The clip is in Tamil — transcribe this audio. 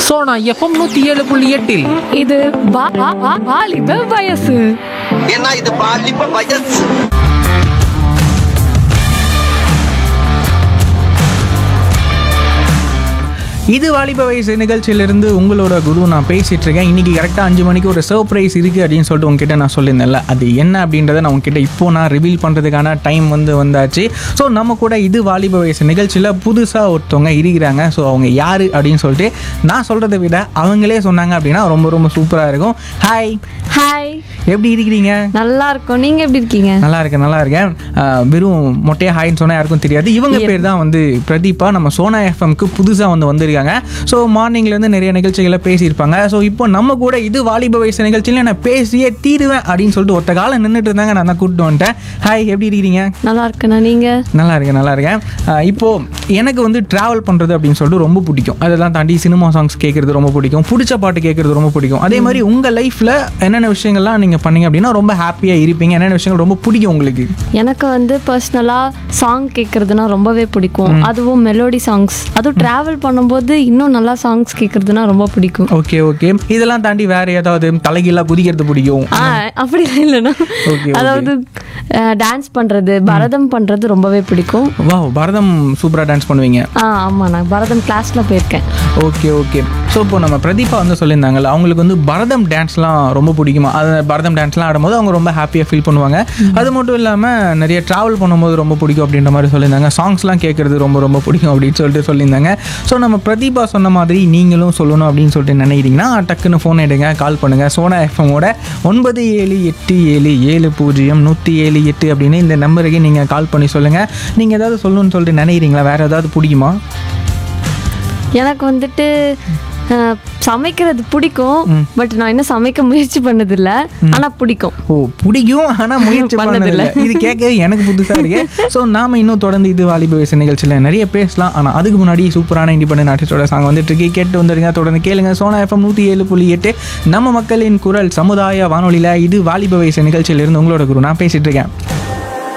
சோனா எஃப்எம் நூத்தி ஏழு புள்ளி எட்டில் இது வா- வா- வா- வாலிப வயசு ஏன்னா இது பாலிப்ப வயசு இது வாலிப வயசு நிகழ்ச்சியிலிருந்து உங்களோட குரு நான் பேசிட்டு இருக்கேன் இன்னைக்கு கரெக்டாக அஞ்சு மணிக்கு ஒரு சர்ப்ரைஸ் இருக்குது அப்படின்னு சொல்லிட்டு உங்ககிட்ட நான் சொல்லியிருந்தேன்ல அது என்ன அப்படின்றத நான் உங்ககிட்ட இப்போ நான் ரிவீல் பண்ணுறதுக்கான டைம் வந்து வந்தாச்சு ஸோ நம்ம கூட இது வாலிப வயசு நிகழ்ச்சியில் புதுசாக ஒருத்தவங்க இருக்கிறாங்க ஸோ அவங்க யார் அப்படின்னு சொல்லிட்டு நான் சொல்கிறத விட அவங்களே சொன்னாங்க அப்படின்னா ரொம்ப ரொம்ப சூப்பராக இருக்கும் ஹாய் ஹாய் எப்படி இருக்கிறீங்க நல்லா இருக்கோம் நீங்க எப்படி இருக்கீங்க நல்லா இருக்கேன் நல்லா இருக்கேன் ஆஹ் வெறும் மொட்டையா ஹாய்ன்னு சொன்னா யாருக்கும் தெரியாது இவங்க பேர் தான் வந்து பிரதீபா நம்ம சோனா எஃப்எம்க்கு புதுசாக வந்து வந்திருக்காங்க ஸோ மார்னிங்லேருந்து நிறைய நிகழ்ச்சிகளை பேசியிருப்பாங்க ஸோ இப்போ நம்ம கூட இது வாலிப வயசு நிகழ்ச்சியில் நான் பேசியே தீருவேன் அப்படின்னு சொல்லிட்டு ஒத்த காலம் நின்றுட்டு இருந்தாங்க நான் தான் கூப்பிட்டு வந்துட்டேன் ஹாய் எப்படி இருக்கிறீங்க நல்லா இருக்கேண்ணா நீங்க நல்லா இருக்கேன் நல்லா இருக்கேன் ஆஹ் இப்போ எனக்கு வந்து ட்ராவல் பண்ணுறது அப்படின்னு சொல்லிட்டு ரொம்ப பிடிக்கும் அதெல்லாம் தாண்டி சினிமா சாங்ஸ் கேட்குறது ரொம்ப பிடிக்கும் பிடிச்ச பாட்டு கேட்குறது ரொம்ப பிடிக்கும் அதே மாதிரி உங்கள் லைஃப்பில் என்னென்ன விஷயங்கள்லாம் நீங்கள் பண்ணீங்க அப்படின்னா ரொம்ப ஹாப்பியாக இருப்பீங்க என்னென்ன விஷயங்கள் ரொம்ப பிடிக்கும் உங்களுக்கு எனக்கு வந்து பர்சனலாக சாங் கேட்குறதுனா ரொம்பவே பிடிக்கும் அதுவும் மெலோடி சாங்ஸ் அதுவும் ட்ராவல் பண்ணும்போது இன்னும் நல்லா சாங்ஸ் கேட்குறதுனா ரொம்ப பிடிக்கும் ஓகே ஓகே இதெல்லாம் தாண்டி வேற ஏதாவது தலைகீழா குதிக்கிறது பிடிக்கும் ஆ அப்படிலாம் இல்லைண்ணா Okay, okay. அதாவது டான்ஸ் பண்ணுறது பரதம் பண்ணுறது ரொம்பவே பிடிக்கும் வா பரதம் சூப்பராக டான்ஸ் பண்ணுவீங்க ஆ ஆமாண்ணா பரதம் கிளாஸில் போயிருக்கேன் ஓகே ஓகே ஸோ இப்போ நம்ம பிரதீபா வந்து சொல்லியிருந்தாங்கல்ல அவங்களுக்கு வந்து பரதம் டான்ஸ்லாம் ரொம்ப பிடிக்குமா அது பரதம் டான்ஸ்லாம் ஆடும்போது அவங்க ரொம்ப ஹாப்பியாக ஃபீல் பண்ணுவாங்க அது மட்டும் இல்லாமல் நிறைய ட்ராவல் பண்ணும்போது ரொம்ப பிடிக்கும் அப்படின்ற மாதிரி சொல்லியிருந்தாங்க சாங்ஸ்லாம் கேட்குறது ரொம்ப ரொம்ப பிடிக்கும் அப்படின்னு சொல்லிட்டு சொல்லியிருந்தாங்க ஸோ நம்ம பிரதீபா சொன்ன மாதிரி நீங்களும் சொல்லணும் அப்படின்னு சொல்லிட்டு நினைக்கிறீங்கன்னா டக்குன்னு ஃபோன் எடுங்க கால் பண்ணுங்கள் சோனா எஃப்எம்மோட ஒன்பது ஏழு எட்டு ஏழு ஏழு பூஜ்ஜியம் நூற்றி ஏழு எட்டு அப்படின்னு இந்த நம்பருக்கு நீங்கள் கால் பண்ணி சொல்லுங்கள் நீங்கள் ஏதாவது சொல்லணும்னு சொல்லிட்டு நினைக்கிறீங்களா வேறு ஏதாவது பிடிக்குமா எனக்கு வந்துட்டு அஹ், சமைக்கிறது பிடிக்கும் பட் நான் இன்னும் சமைக்க முயற்சி பண்ணதில்லை ஆனால் பிடிக்கும் ஓ பிடிக்கும் ஆனால் முயற்சி பண்ணதில்ல. பண்ணதில்ல இது கேட்க எனக்கு புதுசாக இருக்கு ஸோ நாம இன்னும் தொடர்ந்து இது வாலிப வயசு நிகழ்ச்சியில் நிறைய பேசலாம் ஆனால் அதுக்கு முன்னாடி சூப்பரான இண்டிபெண்டன்ட் ஆர்டிஸ்டோட சாங் வந்துட்டு இருக்கு கேட்டு வந்துருங்க தொடர்ந்து கேளுங்க சோனா எஃப்எம் நூற்றி ஏழு புள்ளி எட்டு நம்ம மக்களின் குரல் சமுதாய வானொலியில் இது வாலிப வயசு நிகழ்ச்சியிலிருந்து உங்களோட குரு நான் பேசிட்டு இருக்கேன்